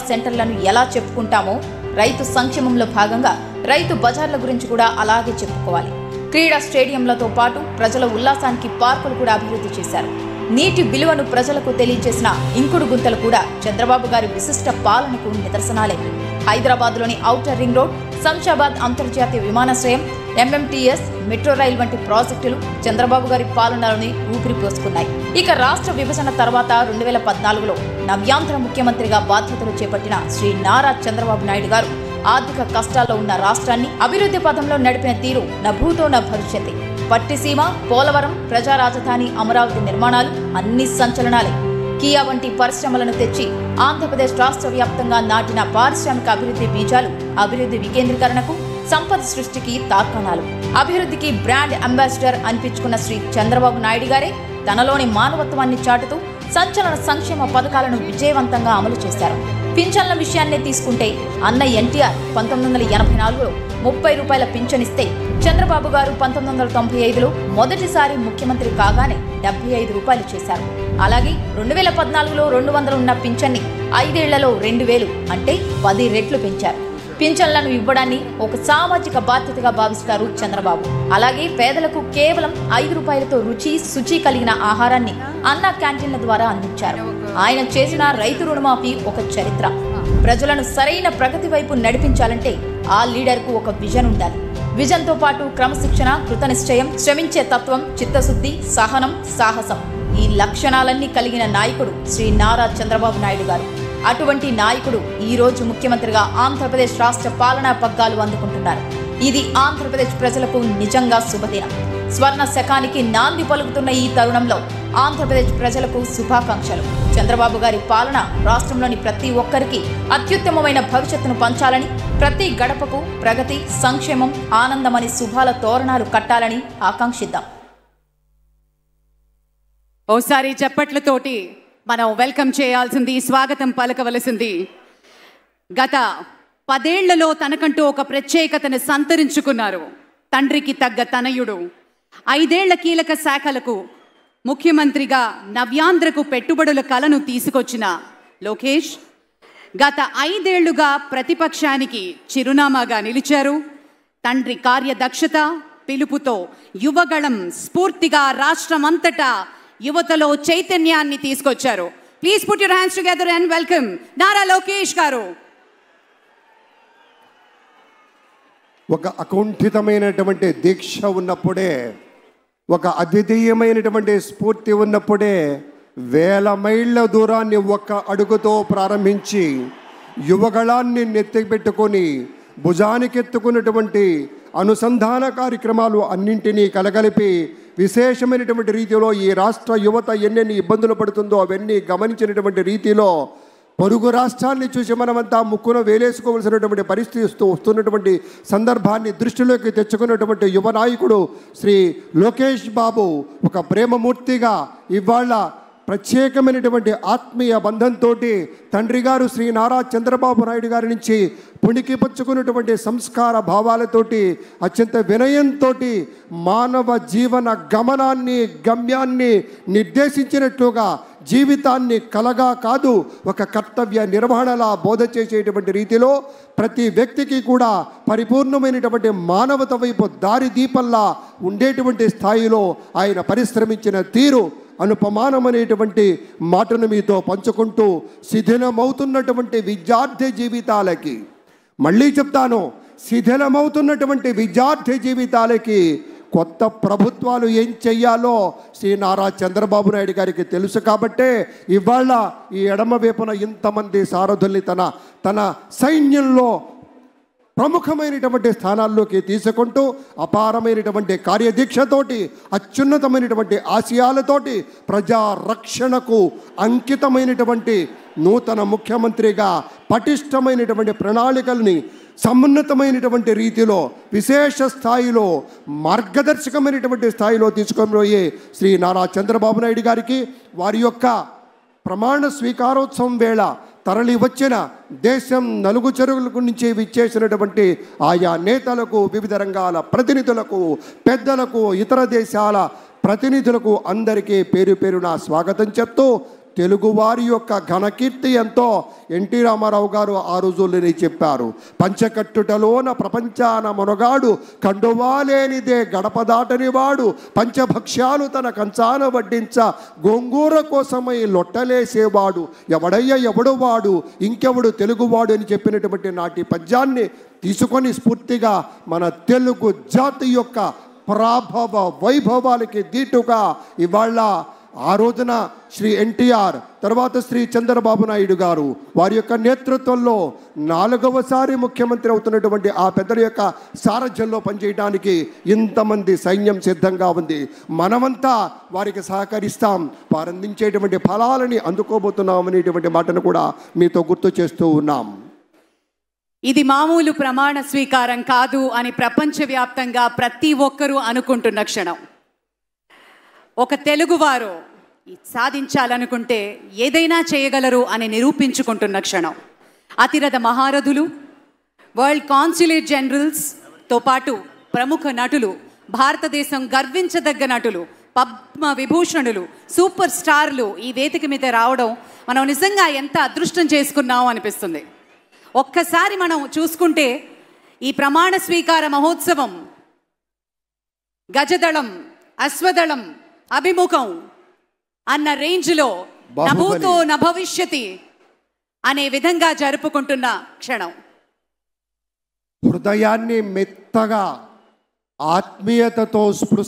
సెంటర్లను ఎలా చెప్పుకుంటామో రైతు సంక్షేమంలో భాగంగా రైతు బజార్ల గురించి కూడా అలాగే చెప్పుకోవాలి క్రీడా స్టేడియంలతో పాటు ప్రజల ఉల్లాసానికి పార్కులు కూడా అభివృద్ధి చేశారు నీటి విలువను ప్రజలకు తెలియజేసిన ఇంకుడు గుంతలు కూడా చంద్రబాబు గారి విశిష్ట పాలనకు నిదర్శనాలే హైదరాబాద్లోని ఔటర్ రింగ్ రోడ్ శంషాబాద్ అంతర్జాతీయ విమానాశ్రయం ఎంఎంటీఎస్ మెట్రో రైల్ వంటి ప్రాజెక్టులు చంద్రబాబు గారి పాలనలోని ఊపిరి పోసుకున్నాయి ఇక రాష్ట్ర విభజన తర్వాత రెండు వేల పద్నాలుగులో నవ్యాంధ్ర ముఖ్యమంత్రిగా బాధ్యతలు చేపట్టిన శ్రీ నారా చంద్రబాబు నాయుడు గారు ఆర్థిక కష్టాల్లో ఉన్న రాష్ట్రాన్ని అభివృద్ధి పథంలో నడిపిన తీరు నభూతో నా భవిష్యత్తే పట్టిసీమ పోలవరం ప్రజా రాజధాని అమరావతి నిర్మాణాలు అన్ని సంచలనాలే కియా వంటి పరిశ్రమలను తెచ్చి ఆంధ్రప్రదేశ్ రాష్ట్ర వ్యాప్తంగా నాటిన పారిశ్రామిక అభివృద్ధి బీజాలు అభివృద్ధి వికేంద్రీకరణకు సంపద సృష్టికి తార్కాణాలు అభివృద్ధికి బ్రాండ్ అంబాసిడర్ అనిపించుకున్న శ్రీ చంద్రబాబు నాయుడు గారే తనలోని మానవత్వాన్ని చాటుతూ సంచలన సంక్షేమ పథకాలను విజయవంతంగా అమలు చేశారు పింఛన్ల విషయాన్నే తీసుకుంటే అన్న ఎన్టీఆర్ పంతొమ్మిది వందల ఎనభై నాలుగులో ముప్పై రూపాయల పింఛన్ ఇస్తే చంద్రబాబు గారు పంతొమ్మిది వందల తొంభై ఐదులో మొదటిసారి ముఖ్యమంత్రి కాగానే డెబ్బై ఐదు రూపాయలు చేశారు అలాగే రెండు వేల పద్నాలుగులో రెండు వందలు ఉన్న పింఛన్ని ఐదేళ్లలో రెండు వేలు అంటే పది రెట్లు పెంచారు పింఛన్లను ఇవ్వడాన్ని ఒక సామాజిక బాధ్యతగా భావిస్తారు చంద్రబాబు అలాగే పేదలకు కేవలం ఐదు రూపాయలతో రుచి శుచి కలిగిన ఆహారాన్ని అన్న క్యాంటీన్ల ద్వారా అందించారు ఆయన చేసిన రైతు రుణమాఫీ ఒక చరిత్ర ప్రజలను సరైన ప్రగతి వైపు నడిపించాలంటే ఆ లీడర్కు ఒక విజన్ ఉండాలి విజన్తో పాటు క్రమశిక్షణ కృతనిశ్చయం శ్రమించే తత్వం చిత్తశుద్ధి సహనం సాహసం ఈ లక్షణాలన్నీ కలిగిన నాయకుడు శ్రీ నారా చంద్రబాబు నాయుడు గారు అటువంటి నాయకుడు ఈ రోజు ముఖ్యమంత్రిగా ఆంధ్రప్రదేశ్ రాష్ట్ర పాలనా పగ్గాలు అందుకుంటున్నారు ఇది ఆంధ్రప్రదేశ్ ప్రజలకు నిజంగా శుభదినం స్వర్ణ శకానికి నాంది పలుకుతున్న ఈ తరుణంలో ఆంధ్రప్రదేశ్ ప్రజలకు శుభాకాంక్షలు చంద్రబాబు గారి పాలన రాష్ట్రంలోని ప్రతి ఒక్కరికి అత్యుత్తమమైన భవిష్యత్తును పంచాలని ప్రతి గడపకు ప్రగతి సంక్షేమం ఆనందమని శుభాల తోరణాలు కట్టాలని ఆకాంక్షిద్దాం ఓసారి చప్పట్లతోటి మనం వెల్కమ్ చేయాల్సింది స్వాగతం పలకవలసింది గత పదేళ్లలో తనకంటూ ఒక ప్రత్యేకతను సంతరించుకున్నారు తండ్రికి తగ్గ తనయుడు ఐదేళ్ల కీలక శాఖలకు ముఖ్యమంత్రిగా నవ్యాంధ్రకు పెట్టుబడుల కలను తీసుకొచ్చిన లోకేష్ గత ఐదేళ్లుగా ప్రతిపక్షానికి చిరునామాగా నిలిచారు తండ్రి కార్యదక్షత పిలుపుతో యువగళం స్ఫూర్తిగా రాష్ట్రమంతటా యువతలో చైతన్యాన్ని తీసుకొచ్చారు please put your hands together and welcome Nara Lokesh garu ఒక అకుంఠితమైనటువంటి దీక్ష ఉన్నప్పుడే ఒక అద్వితీయమైనటువంటి స్ఫూర్తి ఉన్నప్పుడే వేల మైళ్ళ దూరాన్ని ఒక్క అడుగుతో ప్రారంభించి యువగళాన్ని నెత్తిపెట్టుకొని భుజానికెత్తుకున్నటువంటి అనుసంధాన కార్యక్రమాలు అన్నింటినీ కలగలిపి విశేషమైనటువంటి రీతిలో ఈ రాష్ట్ర యువత ఎన్నెన్ని ఇబ్బందులు పడుతుందో అవన్నీ గమనించినటువంటి రీతిలో పొరుగు రాష్ట్రాన్ని చూసి మనమంతా ముక్కున వేలేసుకోవలసినటువంటి పరిస్థితి వస్తూ వస్తున్నటువంటి సందర్భాన్ని దృష్టిలోకి తెచ్చుకున్నటువంటి యువ నాయకుడు శ్రీ లోకేష్ బాబు ఒక ప్రేమమూర్తిగా ఇవాళ ప్రత్యేకమైనటువంటి ఆత్మీయ బంధంతో తండ్రి గారు శ్రీ నారా చంద్రబాబు నాయుడు గారి నుంచి పుణికి పుచ్చుకున్నటువంటి సంస్కార భావాలతోటి అత్యంత వినయంతో మానవ జీవన గమనాన్ని గమ్యాన్ని నిర్దేశించినట్లుగా జీవితాన్ని కలగా కాదు ఒక కర్తవ్య నిర్వహణలా బోధ చేసేటువంటి రీతిలో ప్రతి వ్యక్తికి కూడా పరిపూర్ణమైనటువంటి మానవత వైపు దారి దీపంలా ఉండేటువంటి స్థాయిలో ఆయన పరిశ్రమించిన తీరు అనుపమానమైనటువంటి మాటను మీతో పంచుకుంటూ శిథిలమవుతున్నటువంటి విద్యార్థి జీవితాలకి మళ్ళీ చెప్తాను శిథిలమవుతున్నటువంటి విద్యార్థి జీవితాలకి కొత్త ప్రభుత్వాలు ఏం చెయ్యాలో శ్రీ నారా చంద్రబాబు నాయుడు గారికి తెలుసు కాబట్టే ఇవాళ ఈ ఎడమ వైపున ఇంతమంది సారథుల్ని తన తన సైన్యంలో ప్రముఖమైనటువంటి స్థానాల్లోకి తీసుకుంటూ అపారమైనటువంటి కార్యదీక్షతోటి అత్యున్నతమైనటువంటి ఆశయాలతోటి ప్రజా రక్షణకు అంకితమైనటువంటి నూతన ముఖ్యమంత్రిగా పటిష్టమైనటువంటి ప్రణాళికల్ని సమున్నతమైనటువంటి రీతిలో విశేష స్థాయిలో మార్గదర్శకమైనటువంటి స్థాయిలో తీసుకొని శ్రీ నారా చంద్రబాబు నాయుడు గారికి వారి యొక్క ప్రమాణ స్వీకారోత్సవం వేళ తరలి వచ్చిన దేశం నలుగు చెరువులకు నుంచి విచ్చేసినటువంటి ఆయా నేతలకు వివిధ రంగాల ప్రతినిధులకు పెద్దలకు ఇతర దేశాల ప్రతినిధులకు అందరికీ పేరు పేరున స్వాగతం చెప్తూ తెలుగువారి యొక్క ఘనకీర్తి ఎంతో ఎన్టీ రామారావు గారు ఆ రోజుల్లోనే చెప్పారు పంచకట్టుటలోన ప్రపంచాన మునగాడు కండువాలేనిదే గడప దాటని వాడు పంచభక్ష్యాలు తన కంచాన వడ్డించ గోంగూర కోసమై లొట్టలేసేవాడు ఎవడయ్య ఎవడు వాడు ఇంకెవడు తెలుగువాడు అని చెప్పినటువంటి నాటి పద్యాన్ని తీసుకొని స్ఫూర్తిగా మన తెలుగు జాతి యొక్క ప్రాభవ వైభవాలకి దీటుగా ఇవాళ ఆ రోజున శ్రీ ఎన్టీఆర్ తర్వాత శ్రీ చంద్రబాబు నాయుడు గారు వారి యొక్క నేతృత్వంలో నాలుగవసారి ముఖ్యమంత్రి అవుతున్నటువంటి ఆ పెద్దల యొక్క సారథ్యంలో పనిచేయడానికి ఇంతమంది సైన్యం సిద్ధంగా ఉంది మనమంతా వారికి సహకరిస్తాం వారు అందించేటువంటి ఫలాలని అందుకోబోతున్నాం అనేటువంటి మాటను కూడా మీతో గుర్తు చేస్తూ ఉన్నాం ఇది మామూలు ప్రమాణ స్వీకారం కాదు అని ప్రపంచవ్యాప్తంగా ప్రతి ఒక్కరూ అనుకుంటున్న క్షణం ఒక తెలుగువారు ఇది సాధించాలనుకుంటే ఏదైనా చేయగలరు అని నిరూపించుకుంటున్న క్షణం అతిరథ మహారథులు వరల్డ్ కాన్సులేట్ జనరల్స్తో పాటు ప్రముఖ నటులు భారతదేశం గర్వించదగ్గ నటులు పద్మ విభూషణులు సూపర్ స్టార్లు ఈ వేదిక మీద రావడం మనం నిజంగా ఎంత అదృష్టం చేసుకున్నాం అనిపిస్తుంది ఒక్కసారి మనం చూసుకుంటే ఈ ప్రమాణ స్వీకార మహోత్సవం గజదళం అశ్వదళం అభిముఖం అన్న రేంజ్లో బాహుబలి. నభూతో నభవిష్యతి అనే విధంగా జరుపుకుంటున్న క్షణం హృదయాన్ని మెత్తగా ఆత్మీయతతో స్పృశ